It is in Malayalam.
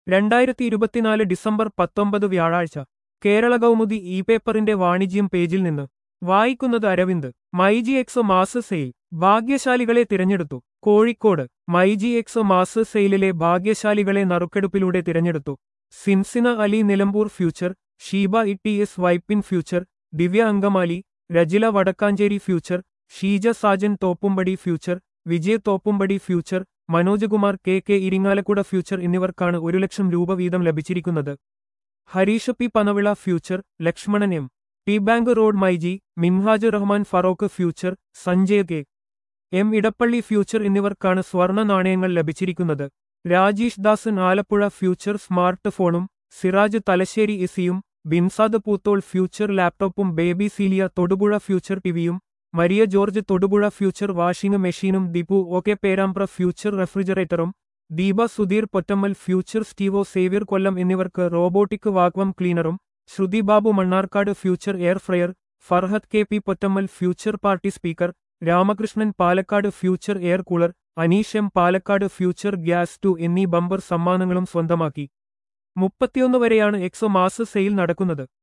രണ്ടായിരത്തി ഇരുപത്തിനാല് ഡിസംബർ പത്തൊമ്പത് വ്യാഴാഴ്ച കേരള കൗമുദി ഇ പേപ്പറിന്റെ വാണിജ്യം പേജിൽ നിന്ന് വായിക്കുന്നത് Aravind myG Xmas sale ഭാഗ്യശാലികളെ തിരഞ്ഞെടുത്തു കോഴിക്കോട് മൈജി എക്സ് മാസ് സെയിലിലെ ഭാഗ്യശാലികളെ നറുക്കെടുപ്പിലൂടെ തിരഞ്ഞെടുത്തു Sinsina Ali Nilambur future Sheeba E T S Vypin future Divya Angamaly Rajila Vadakkanchery future Sheeja Sajan Thoppumpady future Vijay Thoppumpady future Manojakumar K K Irinjalakuda future എന്നിവർക്കാണ് ഒരു ലക്ഷം രൂപ വീതം ലഭിച്ചിരിക്കുന്നത് Harish P Panavila future Lakshmanan M T bank road myG Minhaj Rahman Feroke future Sanjay K M Edappally future എന്നിവർക്കാണ് സ്വർണ്ണ നാണയങ്ങൾ ലഭിച്ചിരിക്കുന്നത് രാജേഷ് ദാസൻ ആലപ്പുഴ ഫ്യൂച്ചർ സ്മാർട്ട് ഫോണും സിറാജ് തലശ്ശേരി ഇസിയും ബിൻസാദ് പൂത്തോൾ ഫ്യൂച്ചർ ലാപ്ടോപ്പും ബേബി സീലിയ തൊടുപുഴ ഫ്യൂച്ചർ ടിവിയും മരിയ ജോർജ് തൊടുപുഴ ഫ്യൂച്ചർ വാഷിംഗ് മെഷീനും ദിപു ഓക്കെ പേരാമ്പ്ര ഫ്യൂച്ചർ റെഫ്രിജറേറ്ററും ദീപ സുധീർ പൊറ്റമ്മൽ ഫ്യൂച്ചർ സ്റ്റീവോ സേവ്യർ കൊല്ലം എന്നിവർക്ക് റോബോട്ടിക് വാക്വം ക്ലീനറും Shruthi Babu Mannarkkad future air fryer Farhath K P Pottammal future party speaker Ramakrishnan Palakkad future air cooler Aneesh M Palakkad future gas ടു എന്നീ ബമ്പർ സമ്മാനങ്ങളും സ്വന്തമാക്കി മുപ്പത്തിയൊന്ന് വരെയാണ് എക്സോ മാസ് സെയിൽ നടക്കുന്നത്